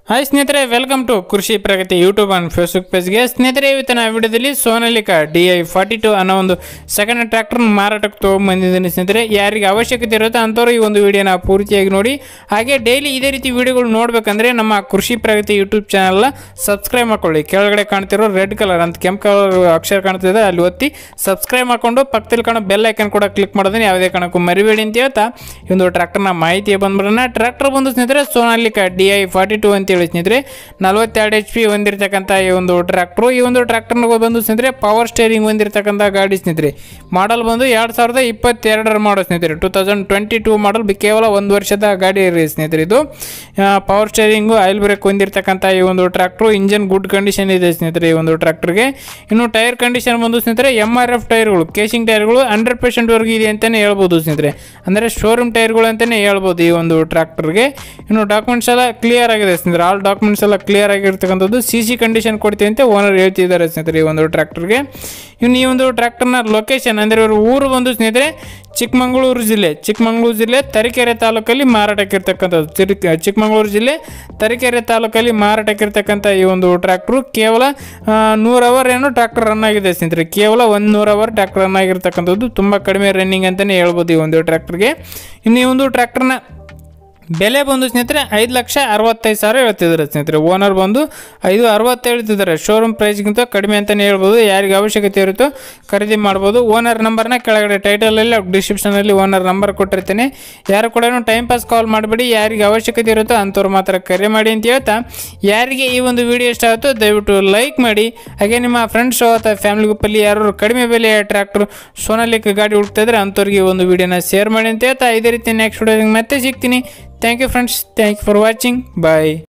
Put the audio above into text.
hi ಸ್ನೇಹಿತರೆ welcome to Krishi Pragati YouTube and Facebook ಪೇಜ್ಗೆ ಸ್ನೇಹಿತರೆ ಇವತ್ತಿನ ವಿಡಿಯೋದಲ್ಲಿ Sonalika D I forty two ಅನ್ನೋ ಒಂದು ಸೆಕೆಂಡ್ ಹ್ಯಾಂಡ್ ಟ್ರ್ಯಾಕ್ಟರ್ ಮಾರಾಟಕ್ಕೆ ತೊಗೊಂಬಂದಿದ್ದೀನಿ ಸ್ನೇಹಿತರೆ ಯಾರಿಗೆ ಅವಶ್ಯಕತೆ ಇರುತ್ತೋ ಅಂಥವ್ರು ಈ ಒಂದು ವಿಡಿಯೋನ ಪೂರ್ತಿಯಾಗಿ ನೋಡಿ ಹಾಗೆ ಡೈಲಿ ಇದೇ ರೀತಿ ವಿಡಿಯೋಗಳು ನೋಡಬೇಕಂದ್ರೆ ನಮ್ಮ ಕೃಷಿ ಪ್ರಗತಿ ಯೂಟ್ಯೂಬ್ ಚಾನಲ್ನ ಸಬ್ಸ್ಕ್ರೈಬ್ ಮಾಡ್ಕೊಳ್ಳಿ ಕೆಳಗಡೆ ಕಾಣ್ತಿರೋ ರೆಡ್ ಕಲರ್ ಅಂತ ಕೆಂಪು ಕಲರ್ ಅಕ್ಷರ ಕಾಣ್ತಿದೆ ಅಲ್ಲಿ ಒತ್ತಿ ಸಬ್ಸ್ಕ್ರೈಬ್ ಮಾಡ್ಕೊಂಡು ಪಕ್ಕದಲ್ಲಿ ಕಾಣೋ ಬೆಲ್ ಐಕನ್ ಕೂಡ ಕ್ಲಿಕ್ ಮಾಡೋದನ್ನ ಯಾವುದೇ ಕಾರಣಕ್ಕೂ ಮರಿಬೇಡಿ ಅಂತ ಹೇಳ್ತಾ ಈ ಒಂದು ಟ್ರ್ಯಾಕ್ಟರ್ನ ಮಾಹಿತಿ ಬಂದ್ಬಿಡೋಣ ಟ್ರ್ಯಾಕ್ಟರ್ ಬಂದು ಸ್ನೇಹಿತರೆ Sonalika D I forty two ಅಂತೇಳಿ ಸ್ನೇಹಿತರೆ ನಲವತ್ತೆರಡು ಎಚ್ ಪಿ ಹೊಂದಿರತಕ್ಕಂಥ ಈ ಒಂದು ಟ್ರ್ಯಾಕ್ಟ್ರು ಈ ಒಂದು ಟ್ರ್ಯಾಕ್ಟರ್ನ ಬಂದು ಸ್ನೇಹಿತರೆ ಪವರ್ ಸ್ಟೇರಿಂಗ್ ಹೊಂದಿರತಕ್ಕಂಥ ಗಾಡಿ ಸ್ನೇಹಿತರೆ ಮಾಡಲ್ ಬಂದು ಎರಡು ಸಾವಿರದ ಇಪ್ಪತ್ತೆರಡರ ಮಾಡೋ ಸ್ನೇಹಿತರೆ two thousand twenty two model ಕೇವಲ ಒಂದು ವರ್ಷದ ಗಾಡಿ ಇರಿ ಸ್ನೇಹಿತರೆ ಇದು ಪವರ್ ಸ್ಟೇರಿಂಗು ಆಯಿಲ್ ಬ್ರೇಕ್ ಹೊಂದಿರತಕ್ಕಂಥ ಈ ಒಂದು ಟ್ರ್ಯಾಕ್ಟ್ರು ಇಂಜನ್ ಗುಡ್ ಕಂಡೀಷನ್ ಇದೆ ಸ್ನೇಹಿತರೆ ಈ ಒಂದು ಟ್ರ್ಯಾಕ್ಟರ್ಗೆ ಇನ್ನು ಟೈರ್ ಕಂಡೀಷನ್ ಬಂದು ಸ್ನೇಹಿತರೆ ಎಮ್ ಆರ್ ಎಫ್ ಟೈರ್ಗಳು ಕೇಸಿಂಗ್ ಟೈರ್ಗಳು ಹಂಡ್ರೆಡ್ ಪರ್ಸೆಂಟ್ವರೆಗೂ ಇದೆ ಅಂತಲೇ ಹೇಳ್ಬೋದು ಸ್ನೇಹಿತರೆ ಅಂದರೆ ಶೋರೂಮ್ ಟೈರ್ಗಳು ಅಂತಲೇ ಹೇಳ್ಬೋದು ಈ ಒಂದು ಟ್ರ್ಯಾಕ್ಟರ್ಗೆ ಇನ್ನು ಡಾಕ್ಯುಮೆಂಟ್ಸ್ ಎಲ್ಲ ಕ್ಲಿಯರ್ ಆಗಿದೆ ಸ್ನೇಹಿತರೆ ಆಲ್ ಡಾಕ್ಯುಮೆಂಟ್ಸ್ ಎಲ್ಲ ಕ್ಲಿಯರ್ ಆಗಿರ್ತಕ್ಕಂಥದ್ದು ಸಿ ಸಿ ಕಂಡೀಷನ್ ಕೊಡ್ತೀವಿ ಅಂತ ಓನರ್ ಹೇಳ್ತಿದ್ದಾರೆ ಸ್ನೇಹಿತರೆ ಈ ಒಂದು ಟ್ರ್ಯಾಕ್ಟರ್ಗೆ ಇನ್ನು ಈ ಒಂದು ಟ್ರ್ಯಾಕ್ಟರ್ನ ಲೊಕೇಶನ್ ಅಂದರೆ ಇವ್ರ ಊರು ಬಂದು ಸ್ನೇಹಿತರೆ ಚಿಕ್ಕಮಗಳೂರು ಜಿಲ್ಲೆ ಚಿಕ್ಕಮಗಳೂರು ಜಿಲ್ಲೆ ತರೀಕೆರೆ ತಾಲೂಕಲ್ಲಿ ಮಾರಾಟಕ್ಕಿರ್ತಕ್ಕಂಥದ್ದು ಚಿರ್- ಚಿಕ್ಕಮಗಳೂರು ಜಿಲ್ಲೆ ತರೀಕೆರೆ ತಾಲೂಕಲ್ಲಿ ಮಾರಾಟಕ್ಕಿರ್ತಕ್ಕಂಥ ಈ ಒಂದು ಟ್ರ್ಯಾಕ್ಟ್ರು ಕೇವಲ ನೂರು ಅವರ್ ಏನು ಟ್ರ್ಯಾಕ್ಟರ್ ರನ್ ಆಗಿದೆ ಸ್ನೇಹಿತರೆ ಕೇವಲ ಒಂದು ನೂರು ಅವರ್ ಟ್ರ್ಯಾಕ್ಟರ್ ರನ್ ಆಗಿರ್ತಕ್ಕಂಥದ್ದು ತುಂಬ ಕಡಿಮೆ ರನ್ನಿಂಗ್ ಅಂತಲೇ ಹೇಳ್ಬೋದು ಈ ಒಂದು ಟ್ರ್ಯಾಕ್ಟರ್ಗೆ ಇನ್ನು ಈ ಒಂದು ಟ್ರ್ಯಾಕ್ಟರ್ನ ಬೆಲೆ ಬಂದು ಸ್ನೇಹಿತರೆ ಐದು ಲಕ್ಷ ಅರವತ್ತೈದು ಸಾವಿರ ಹೇಳ್ತಿದ್ದಾರೆ ಸ್ನೇಹಿತರೆ ಓನರ್ ಬಂದು ಐದು ಅರವತ್ತು ಹೇಳ್ತಿದ್ದಾರೆ ಶೋರೂಮ್ ಪ್ರೈಸ್ಗಿಂತ ಕಡಿಮೆ ಅಂತಲೇ ಹೇಳ್ಬೋದು ಯಾರಿಗೆ ಅವಶ್ಯಕತೆ ಇರುತ್ತೋ ಖರೀದಿ ಮಾಡ್ಬೋದು ಓನರ್ ನಂಬರ್ನ ಕೆಳಗಡೆ ಟೈಟಲಲ್ಲಿ ಡಿಸ್ಕ್ರಿಪ್ಷನಲ್ಲಿ ಓನರ್ ನಂಬರ್ ಕೊಟ್ಟಿರ್ತೇನೆ ಯಾರು ಕೂಡ ಟೈಮ್ ಪಾಸ್ ಕಾಲ್ ಮಾಡಬೇಡಿ ಯಾರಿಗೆ ಅವಶ್ಯಕತೆ ಇರುತ್ತೋ ಅಂಥವ್ರು ಮಾತ್ರ ಕರೆ ಮಾಡಿ ಅಂತ ಹೇಳ್ತಾ ಯಾರಿಗೆ ಈ ಒಂದು ವಿಡಿಯೋ ಇಷ್ಟ ಆಗುತ್ತೋ ದಯವಿಟ್ಟು ಲೈಕ್ ಮಾಡಿ ಹಾಗೆ ನಿಮ್ಮ ಫ್ರೆಂಡ್ಸ್ ಅಥವಾ ಫ್ಯಾಮಿಲಿ ಗ್ರೂಪಲ್ಲಿ ಯಾರು ಕಡಿಮೆ ಬೆಲೆಯ ಟ್ರ್ಯಾಕ್ಟರ್ ಸೋನಾಲಿಕ್ ಗಾಡಿ ಹುಡುಕ್ತಾ ಇದ್ರೆ ಅಂಥವ್ರಿಗೆ ಈ ಒಂದು ವಿಡಿಯೋನ ಶೇರ್ ಮಾಡಿ ಅಂತ ಹೇಳ್ತಾ ಇದೇ ರೀತಿ ನೆಕ್ಸ್ಟ್ ವಿಡಿಯೋದಾಗ ಮತ್ತೆ ಸಿಗ್ತೀನಿ thank you friends thank you for watching bye